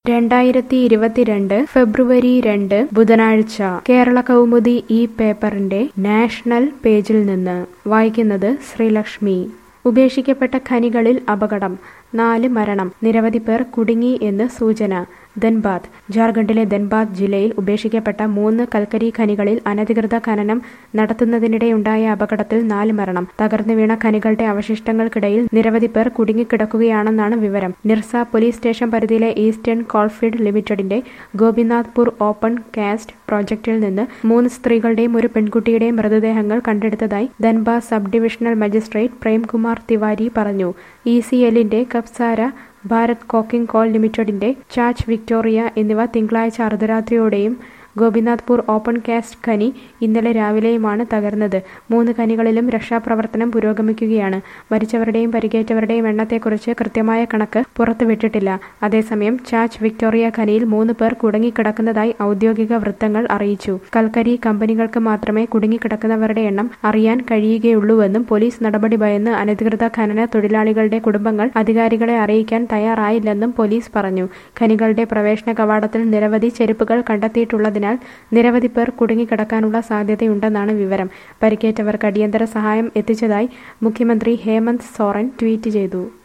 രണ്ടായിരത്തി ഇരുപത്തിരണ്ട് ഫെബ്രുവരി രണ്ട് ബുധനാഴ്ച കേരള കൗമുദി ഈ പേപ്പറിന്റെ നാഷണൽ പേജിൽ നിന്ന് വായിക്കുന്നത് ശ്രീലക്ഷ്മി ഉപേക്ഷിക്കപ്പെട്ട ഖനികളിൽ അപകടം നാല് മരണം നിരവധി പേർ കുടുങ്ങി എന്ന് സൂചന ധൻബാദ് ജാർഖണ്ഡിലെ ധൻബാദ് ജില്ലയിൽ ഉപേക്ഷിക്കപ്പെട്ട മൂന്ന് കൽക്കരി ഖനികളിൽ അനധികൃത ഖനനം നടത്തുന്നതിനിടെയുണ്ടായ അപകടത്തിൽ നാല് മരണം തകർന്നു വീണ ഖനികളുടെ അവശിഷ്ടങ്ങൾക്കിടയിൽ നിരവധി പേർ കുടുങ്ങിക്കിടക്കുകയാണെന്നാണ് വിവരം നിർസ പോലീസ് സ്റ്റേഷൻ പരിധിയിലെ ഈസ്റ്റേൺ കോൾഫീൽഡ് ലിമിറ്റഡിന്റെ ഗോപിനാഥ്പൂർ ഓപ്പൺ കാസ്റ്റ് പ്രോജക്റ്റിൽ നിന്ന് മൂന്ന് സ്ത്രീകളുടെയും ഒരു പെൺകുട്ടിയുടെയും മൃതദേഹങ്ങൾ കണ്ടെടുത്തതായി Dhanbad sub divisional magistrate Premkumar Tiwari പറഞ്ഞു ഇ സി എല്ലിന്റെ കപ്സാര ഭാരത് കോക്കിംഗ് കോൾ ലിമിറ്റഡിന്റെ ചാച്ച് വിക്ടോറിയ എന്നിവ തിങ്കളാഴ്ച അർദ്ധരാത്രിയോടെയും ഗോപിനാഥ്പൂർ ഓപ്പൺ കാസ്റ്റ് ഖനി ഇന്നലെ രാവിലെയുമാണ് തകർന്നത് മൂന്ന് ഖനികളിലും രക്ഷാപ്രവർത്തനം പുരോഗമിക്കുകയാണ് മരിച്ചവരുടെയും പരിക്കേറ്റവരുടെയും എണ്ണത്തെക്കുറിച്ച് കൃത്യമായ കണക്ക് പുറത്തുവിട്ടിട്ടില്ല അതേസമയം ചാച്ച് വിക്ടോറിയ ഖനിയിൽ മൂന്ന് പേർ കുടുങ്ങിക്കിടക്കുന്നതായി ഔദ്യോഗിക വൃത്തങ്ങൾ അറിയിച്ചു കൽക്കരി കമ്പനികൾക്ക് മാത്രമേ കുടുങ്ങിക്കിടക്കുന്നവരുടെ എണ്ണം അറിയാൻ കഴിയുകയുള്ളൂവെന്നും പോലീസ് നടപടി ഭയന്ന് അനധികൃത ഖനന തൊഴിലാളികളുടെ കുടുംബങ്ങൾ അധികാരികളെ അറിയിക്കാൻ തയ്യാറായില്ലെന്നും പോലീസ് പറഞ്ഞു ഖനികളുടെ പ്രവേശന കവാടത്തിൽ നിരവധി ചെരുപ്പുകൾ കണ്ടെത്തിയിട്ടുള്ളതിനാൽ നിരവധി പേർ കുടുങ്ങിക്കിടക്കാനുള്ള സാധ്യതയുണ്ടെന്നാണ് വിവരം പരിക്കേറ്റവർക്ക് അടിയന്തര സഹായം എത്തിച്ചതായി മുഖ്യമന്ത്രി ഹേമന്ത് സോറൻ ട്വീറ്റ് ചെയ്തു